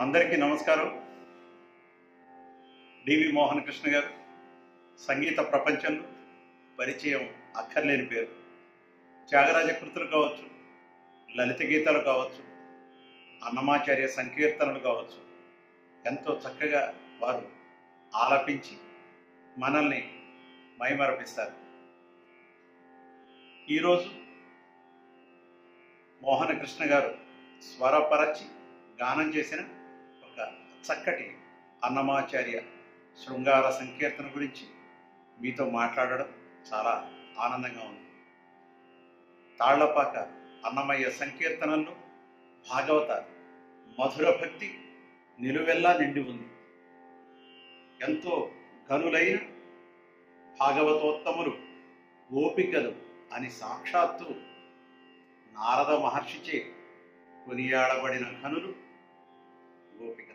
అందరికీ నమస్కారం డివి మోహన్ కృష్ణ గారు సంగీత ప్రపంచంలో పరిచయం అక్కర్లేని పేరు త్యాగరాజ కృతులు కావచ్చు లలిత గీతాలు కావచ్చు అన్నమాచార్య సంకీర్తనలు కావచ్చు ఎంతో చక్కగా వారు ఆలపించి మనల్ని మైమరపిస్తారు ఈరోజు మోహన కృష్ణ గారు స్వరపరచి గానం చేసిన ఒక చక్కటి అన్నమాచార్య శృంగార సంకీర్తన గురించి మీతో మాట్లాడడం చాలా ఆనందంగా ఉంది తాళ్లపాక అన్నమయ్య సంకీర్తనల్లో భాగవత మధుర భక్తి నిలువెల్లా నిండి ఉంది ఎంతో ఘనులైన భాగవతోత్తములు గోపికలు అని సాక్షాత్తు నారద మహర్షిచే కొనియాడబడిన ఘనులు గోపికలు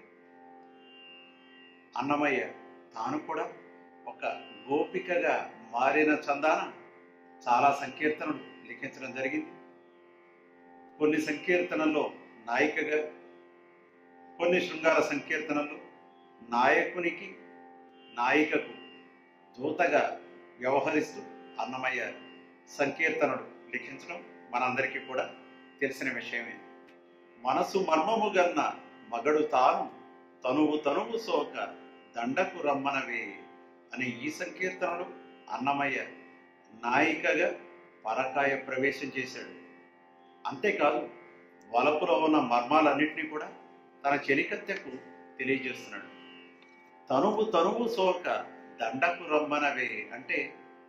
అన్నమయ్య తాను కూడా ఒక గోపికగా మారిన చందాన చాలా సంకీర్తనలు లిఖించడం జరిగింది కొన్ని సంకీర్తనల్లో నాయికగా కొన్ని శృంగార సంకీర్తనల్లో నాయకునికి నాయికకు దూతగా వ్యవహరిస్తూ అన్నమయ్య సంకీర్తనలు లిఖించడం మనందరికీ కూడా తెలిసిన విషయమే మనసు మర్మము గన్న మగడు తాను తనువు తనువు సోక దండకు రమ్మనవే అనే ఈ సంకీర్తనలు అన్నమయ్య నాయికగా పరకాయ ప్రవేశం చేశాడు అంతేకాదు వలపులో ఉన్న మర్మాలన్నింటినీ కూడా తన చెలికత్తెకు తెలియజేస్తున్నాడు తనువు తనువు సోక దండకు రమ్మనవే అంటే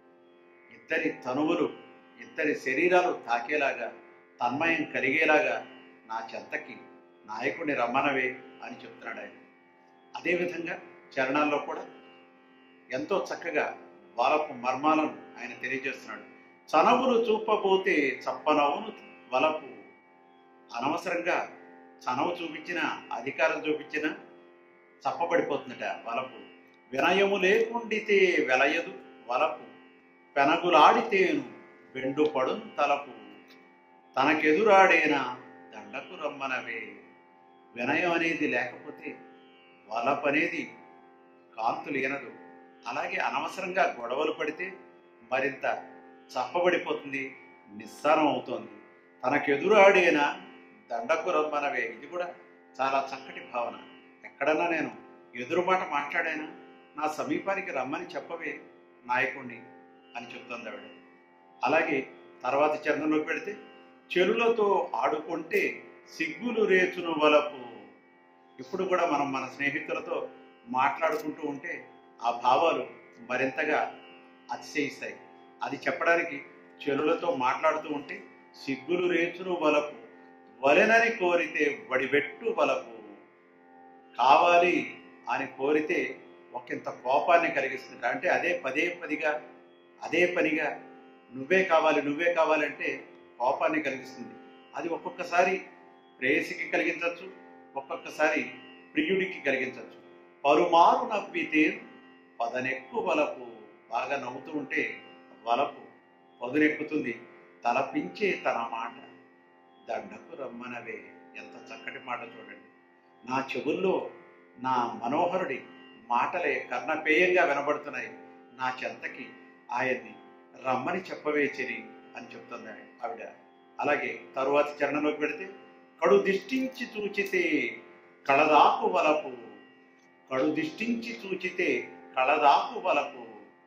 ఇద్దరి తనువులు ఇద్దరి శరీరాలు తాకేలాగా తన్మయం కలిగేలాగా నా చెంతకి నాయకుడిని రమ్మనవే అని చెప్తున్నాడు ఆయన అదేవిధంగా చరణాల్లో కూడా ఎంతో చక్కగా వలపు మర్మాలను ఆయన తెలియజేస్తున్నాడు చనవులు చూపబోతే చప్పనవును వలపు అనవసరంగా చనవు చూపించిన అధికారం చూపించిన చప్పబడిపోతుందట వలపు వినయము లేకుండితే వెలయదు వలపు పెనగులాడితేను బెండు పడున్ తలపు తనకెదురాడేనా దండకు రమ్మనవే వినయం అనేది లేకపోతే వలపు అనేది కాంతు లేనదు అలాగే అనవసరంగా గొడవలు పడితే మరింత చప్పబడిపోతుంది నిస్సారం అవుతోంది తనకెదురాడేనా దండకు రమ్మనవే ఇది కూడా చాలా చక్కటి భావన ఎక్కడన్నా నేను ఎదురు మాట మాట్లాడానా నా సమీపానికి రమ్మని చెప్పవే నాయకుణ్ణి అని చెప్తుంది ఆవిడ అలాగే తర్వాత చరణంలో పెడితే చెరులతో ఆడుకుంటే సిగ్గులు రేచును వలపు ఇప్పుడు కూడా మనం మన స్నేహితులతో మాట్లాడుకుంటూ ఉంటే ఆ భావాలు మరింతగా అతిశయిస్తాయి అది చెప్పడానికి చెరులతో మాట్లాడుతూ ఉంటే సిగ్గులు రేచును వలపు వలెనని కోరితే వడిబెట్టు వలపు కావాలి అని కోరితే ఒకంత కోపాన్ని కలిగిస్తుంది అంటే అదే పదే పదిగా అదే పనిగా నువ్వే కావాలి నువ్వే కావాలంటే కోపాన్ని కలిగిస్తుంది అది ఒక్కొక్కసారి ప్రేయసికి కలిగించవచ్చు ఒక్కొక్కసారి ప్రియుడికి కలిగించవచ్చు పరుమారు నవ్వితే పదనెక్కు వలపు బాగా నవ్వుతూ ఉంటే వలపు పదునెక్కుతుంది తలపించే తన మాట దండకు రమ్మనవే ఎంత చక్కటి మాట చూడండి నా చెవుల్లో నా మనోహరుడి మాటలే కర్ణపేయంగా వినబడుతున్నాయి నా చెంతకి ఆయన్ని రమ్మని చెప్పవే చెరి అని చెప్తుంది ఆవిడ అలాగే తరువాత చరణంలోకి పెడితే కడు దిష్టించి చూచితే కళదాకు వలపు కడు దిష్టించి చూచితే కళదాకు వలపు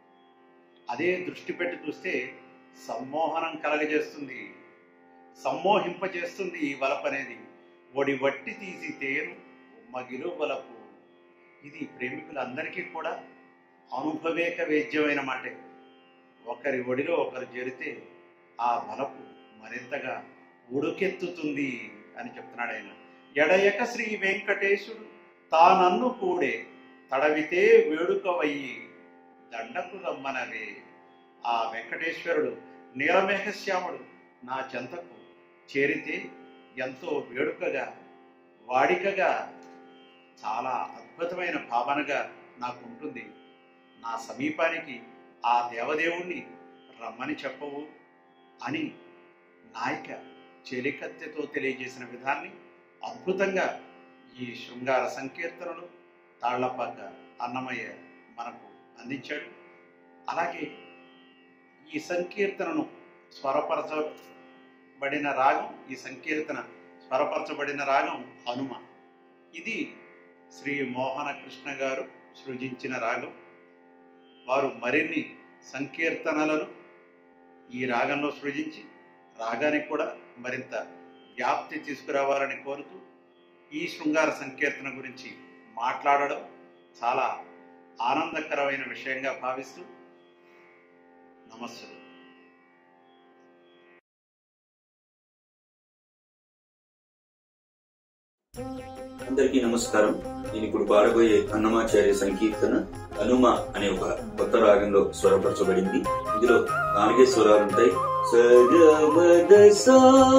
అదే దృష్టి పెట్టి చూస్తే సమ్మోహనం కలగజేస్తుంది సమ్మోహింపజేస్తుంది ఈ వలపు అనేది ఒడి వట్టి తీసి తేను మగిలు వలపు ఇది ప్రేమికులందరికీ కూడా అనుభవేక వేద్యమైన మాటే ఒకరి ఒడిలో ఒకరు చేరితే ఆ వలపు మరింతగా ఉడుకెత్తుతుంది అని చెప్తున్నాడు ఆయన ఎడయక శ్రీ వెంకటేశుడు తానన్ను కూడే తడవితే వేడుకవయ్యి దండకు రమ్మనవే ఆ వెంకటేశ్వరుడు నీలమేఘశ్యాముడు నా చెంతకు చేరితే ఎంతో వేడుకగా వాడికగా చాలా అద్భుతమైన భావనగా నాకు ఉంటుంది నా సమీపానికి ఆ దేవదేవుణ్ణి రమ్మని చెప్పవు అని నాయిక చెలికత్తెతో తెలియజేసిన విధాన్ని అద్భుతంగా ఈ శృంగార సంకీర్తనలు తాళ్లపాక అన్నమయ్య మనకు అందించాడు అలాగే ఈ సంకీర్తనను స్వరపరచబడిన రాగం ఈ సంకీర్తన స్వరపరచబడిన రాగం హనుమ ఇది శ్రీ మోహన కృష్ణ గారు సృజించిన రాగం వారు మరిన్ని సంకీర్తనలను ఈ రాగంలో సృజించి రాగానికి కూడా మరింత వ్యాప్తి తీసుకురావాలని కోరుతూ ఈ శృంగార సంకీర్తన గురించి మాట్లాడడం చాలా ఆనందకరమైన విషయంగా భావిస్తూ నమస్సులు అందరికీ నమస్కారం నేను ఇప్పుడు పాడబోయే అన్నమాచార్య సంకీర్తన హనుమ అనే ఒక కొత్త రాగంలో స్వరపరచబడింది ఇందులో నాలుగే స్వరాలు ఉంటాయి సగమగ సా,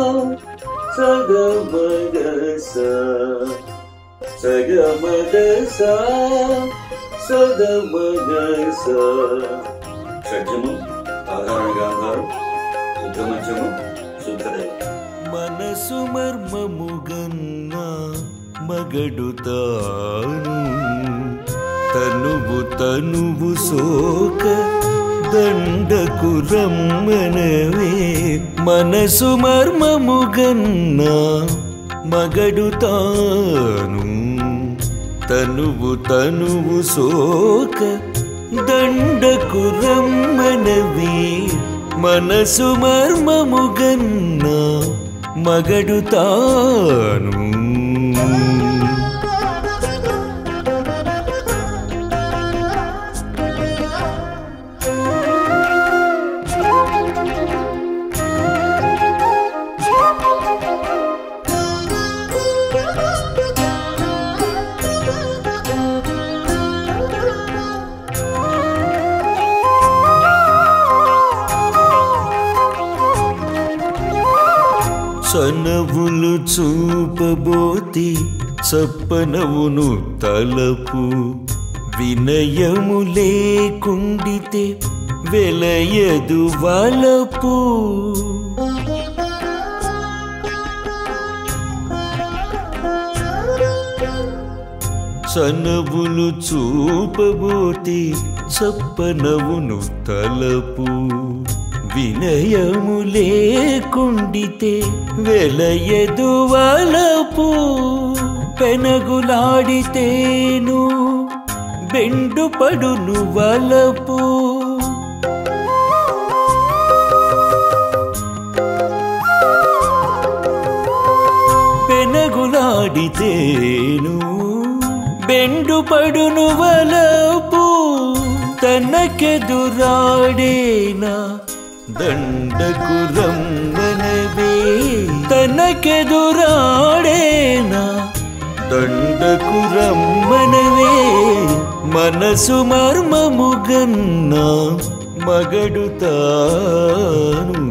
సగమగ సా, సగమగ సా, సగమగ సా. షడ్జమం సాధారణ గాంధారం శుద్ధమధ్యమం శుద్ధదైవం మనసు మర్మముగన్న మగడు తాను తనువు తనువు సోక దండకు రమ్మనవే మనసు మర్మముగన్న మగడు తాను తనువు తనువు సోక దండకు రమ్మనవే మనసు మర్మముగన్న మగడు తాను చనవులు చూపబోతి చప్పనవును తలపు వినయము లేకుండితే వెలయదు వలపు చనవులు చూపబోతి చప్పనవును తలపు వినయము లేకుండితే వెలయదు వలపు పెనగులాడితేను బెండు పడును వలపు పెనగులాడితేను బెండు పడును వలపు తనకెదురాడేనా దండకు రమ్మనవే తనకెదురాడేనా దండకు రమ్మనవే మనసు మర్మముగన్న మగడు తాను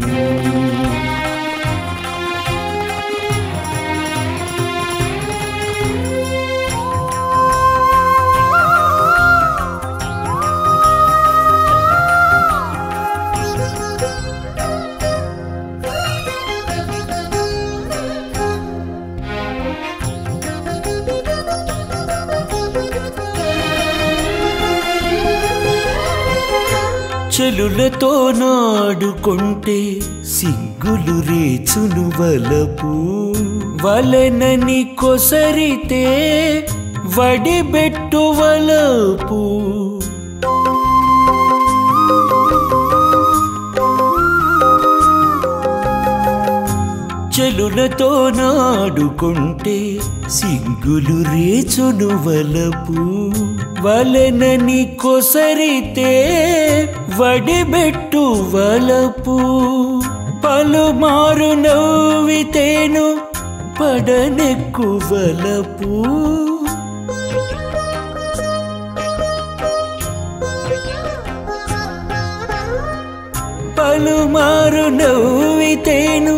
చెలులతో నాడుకుంటే సిగ్గులు రేచును వలపు వలనని కొసరితే వడిబెట్టు వలపు చెలులతో నాడుకుంటే సిగ్గులు రేచును వలపు వలనని కొసరితే వడిబెట్టు వలపు పలుమారు నవ్వితేను పడనెక్కు వలపు పలుమారు నవ్వితేను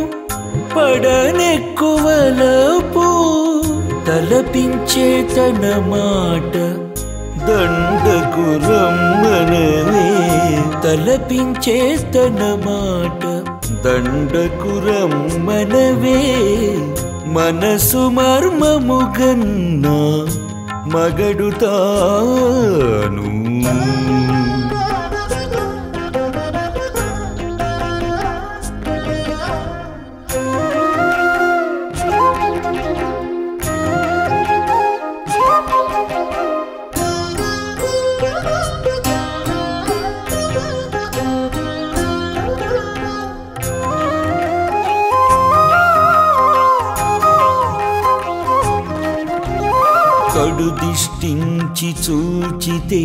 పడనెక్కువలపు తలపించే తన మాట దండకు రమ్మనవే తలపించే తన మాట దండకు రమ్మనవే మనసు మర్మముగన్న మగడు తాను కడు దిష్టించి చూచితే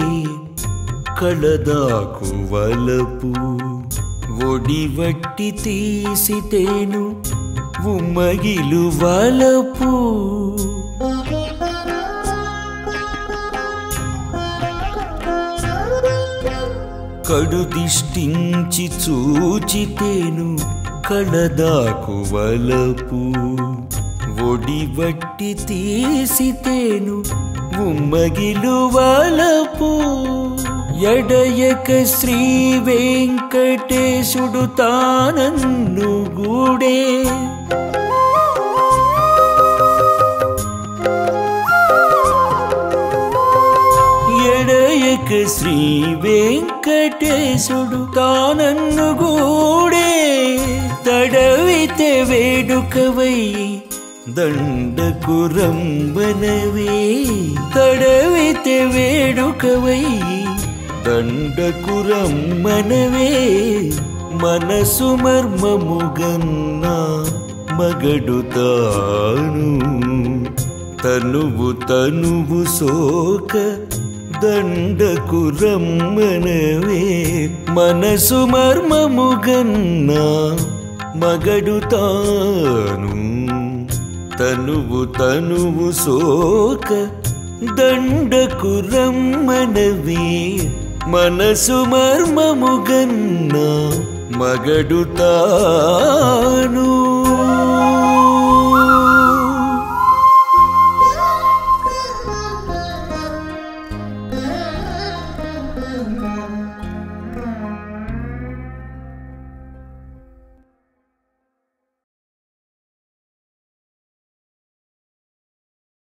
కళదాకు వలపు ఒడివట్టి తీసితేను ఉమ్మగిలు వలపు కడు దిష్టించి చూచితేను కళదాకు వలపు ఒడివట్టి తీసితేను ఉమ్మగిలు వలపు ఎడయక శ్రీ వెంకటేశుడు తానన్ను గూడే ఎడయక శ్రీ వెంకటేశుడు తానన్ను గూడే తడవితే వేడుకవై దండకు రంబనవే తడవితే వేడుకవై దండకు రమ్మనవే మనసు మర్మముగన్న మగడు తాను తనువు తనువు సోక దండకు రమ్మనవే మనసు మర్మముగన్న మగడు తాను తనువు తనువు సోక దండకు రమ్మనవే మనసు మర్మముగన్న మగడు తాను